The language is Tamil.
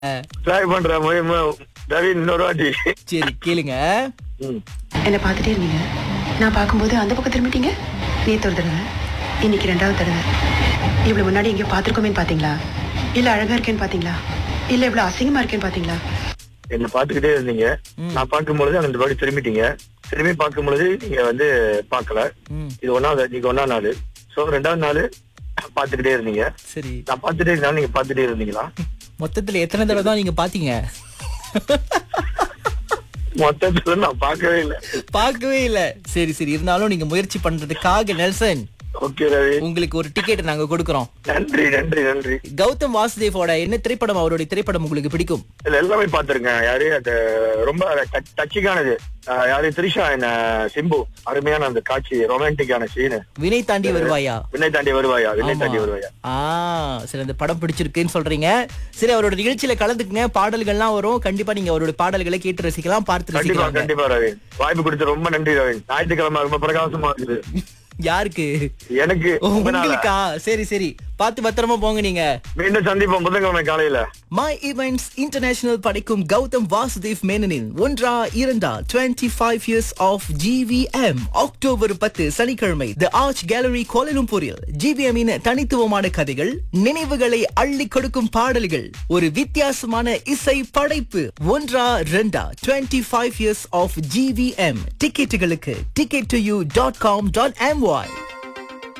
ட்ரை பண்ற முயற்சி ரவி இன்னொரு வாட்டி சரி கேளுங்க ம். என்னை பார்த்துட்டே இருந்தீங்க நான் பார்க்கும்போது அந்த பக்கம் திரும்பிட்டீங்க நேத்து ஒரு தடவை இன்னைக்கு ரெண்டாவது தடவை இவ்வளவு முன்னாடி எங்கேயோ பார்த்துருக்கோமேன்னு பார்த்தீங்களா இல்ல அழகா இருக்கேன்னு பார்த்தீங்களா இல்ல இவ்வளவு அசிங்கமா இருக்கேன்னு பார்த்தீங்களா என்ன பாத்துக்கிட்டே இருந்தீங்க நான் பார்க்கும் பொழுது அந்த வாட்டி திரும்பிட்டீங்க திரும்பி பார்க்கும் பொழுது நீங்க வந்து பார்க்கல ம் இது ஒன்னாவது நீங்க ஒன்னா நாள் சோ ரெண்டாவது நாள் பாத்துக்கிட்டே இருந்தீங்க சரி நான் பாத்துட்டே இருந்தாலும் நீங்க பாத்துட்டே இருந்தீங்களா மொத்தத்துல எத்தனை தடவை தான் நீங்க பாத்தீங்க மொத்தத்துல நான் பார்க்கவே இல்லை பார்க்கவே இல்ல சரி சரி இருந்தாலும் நீங்க முயற்சி பண்றதுக்காக நெல்சன் ஓகே ரவி உங்களுக்கு ஒரு டிக்கெட் நாங்க கொடுக்கறோம் நன்றி நன்றி நன்றி கௌதம் வாசுதேவோட என்ன திரைப்படம் அவருடைய திரைப்படம் உங்களுக்கு பிடிக்கும் இதுல எல்லாமே பாத்திருக்கேன் யாரு அது ரொம்ப டச்சிக்கானது யாரு திரிஷா என்ன சிம்பு அருமையான அந்த காட்சி ரொமான்டிக்கான சீனு வினை தாண்டி வருவாயா விண்ணை தாண்டி வருவாயா விண்ணை தாண்டி ஆமா. வருவாயா ஆ சரி அந்த படம் பிடிச்சிருக்குன்னு சொல்றீங்க சரி அவரோட நிகழ்ச்சியில கலந்துக்குங்க பாடல்கள்லாம் வரும் கண்டிப்பா நீங்க அவரோட பாடல்களை கேட்டு ரசிக்கலாம் பார்த்து கண்டிப்பா ரசிக்கலாம் கண்டிப்பா ரவி வாய்ப்பு கொடுத்து ரொம்ப நன்றி ரவி ஞாயிற்றுக்கிழமை ரொம்ப பிரகாசமா இருக்குது யாருக்கு எனக்கு ஓ, உங்களால. உங்களுக்கா சரி சரி பார்த்து பத்திரமா போங்க நீங்க மீண்டும் சந்திப்போம் புதன்கிழமை காலையில மை ஈவெண்ட்ஸ் இன்டர்நேஷனல் படைக்கும் கௌதம் வாசுதேவ் மேனனின் ஒன்றா இரண்டா 25 five years of GVM October பத்து சனிக்கிழமை தி ஆர்ச் கேலரி கோலலும்பூரில் ஜிவிஎம் இன் தனித்துவமான கதைகள் நினைவுகளை அள்ளி கொடுக்கும் பாடல்கள் ஒரு வித்தியாசமான இசை படைப்பு ஒன்றா ரெண்டா 25 ஃபைவ் இயர்ஸ் ஆஃப் ஜிவிஎம் டிக்கெட்டுகளுக்கு ticket to you dot com dot MY